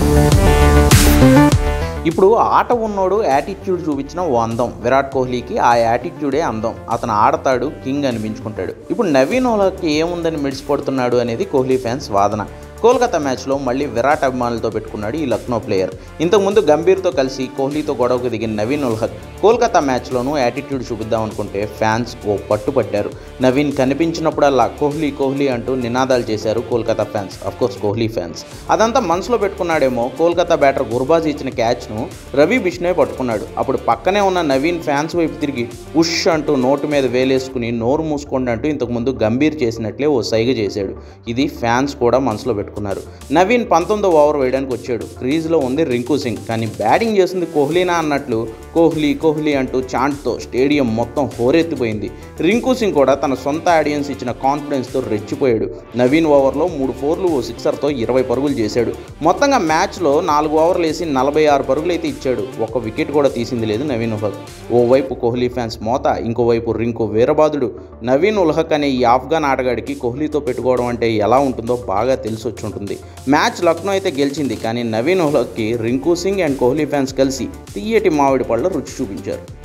ఇప్పుడు ఆట ఉన్నోడు యాటిట్యూడ్ చూపించిన ఓ అందం విరాట్ కోహ్లీకి ఆ యాటిట్యూడే అందం అతను ఆడతాడు కింగ్ అనిపించుకుంటాడు ఇప్పుడు నవీన్ ఓలాకి ఏముందని మిడిసిపడుతున్నాడు అనేది కోహ్లీ ఫ్యాన్స్ వాదన కోల్కతా మ్యాచ్లో మళ్ళీ విరాట్ అభిమానులతో పెట్టుకున్నాడు ఈ లక్నో ప్లేయర్ ఇంతకుముందు గంభీర్తో కలిసి కోహ్లీతో గొడవకు దిగిన నవీన్ ఉల్హక్ కోల్కతా మ్యాచ్లోనూ యాటిట్యూడ్ చూపిద్దాం అనుకుంటే ఫ్యాన్స్ ఓ పట్టుపట్టారు నవీన్ కనిపించినప్పుడల్లా కోహ్లీ కోహ్లీ అంటూ నినాదాలు చేశారు Kolkata fans course Kohli fans అదంతా మనసులో పెట్టుకున్నాడేమో కోల్కతా బ్యాటర్ గుర్బాజ్ ఇచ్చిన క్యాచ్ను రవి బిష్నే పట్టుకున్నాడు అప్పుడు పక్కనే ఉన్న నవీన్ ఫ్యాన్స్ వైపు తిరిగి ఉష్ అంటూ నోటు మీద వేలేసుకుని నోరు మూసుకోండి అంటూ ఇంతకుముందు గంభీర్ చేసినట్లే ఓ సైగ చేశాడు ఇది ఫ్యాన్స్ కూడా మనసులో పెట్టుకున్నారు నవీన్ పంతొమ్మిదో ఓవర్ వేయడానికి వచ్చాడు క్రీజ్లో ఉంది రింకు సింగ్ కానీ బ్యాటింగ్ చేసింది కోహ్లీనా అన్నట్లు కోహ్లీ కోహ్లీ అంటూ చాంట్తో స్టేడియం మొత్తం హోరెత్తిపోయింది రింకు సింగ్ కూడా తన సొంత ఆడియన్స్ ఇచ్చిన కాన్ఫిడెన్స్తో రెచ్చిపోయాడు నవీన్ ఓవర్లో మూడు ఫోర్లు ఓ సిక్సర్తో ఇరవై పరుగులు చేశాడు మొత్తంగా మ్యాచ్లో నాలుగు ఓవర్లు వేసి నలభై ఆరు పరుగులు అయితే ఇచ్చాడు ఒక వికెట్ కూడా తీసింది లేదు నవీన్ ఉల్హక్ ఓవైపు కోహ్లీ ఫ్యాన్స్ మోత ఇంకోవైపు రింకు వీరబాదుడు నవీన్ ఉల్హక్ అనే ఈ ఆఫ్ఘన్ ఆటగాడికి కోహ్లీతో పెట్టుకోవడం అంటే ఎలా ఉంటుందో బాగా తెలిసి వచ్చి ఉంటుంది మ్యాచ్ లక్నో అయితే గెలిచింది కానీ నవీన్ ఉల్హక్కి రింకు సింగ్ అండ్ కోహ్లీ ఫ్యాన్స్ కలిసి తీయటి మామిడి పళ్ళ రుచి చూపించారు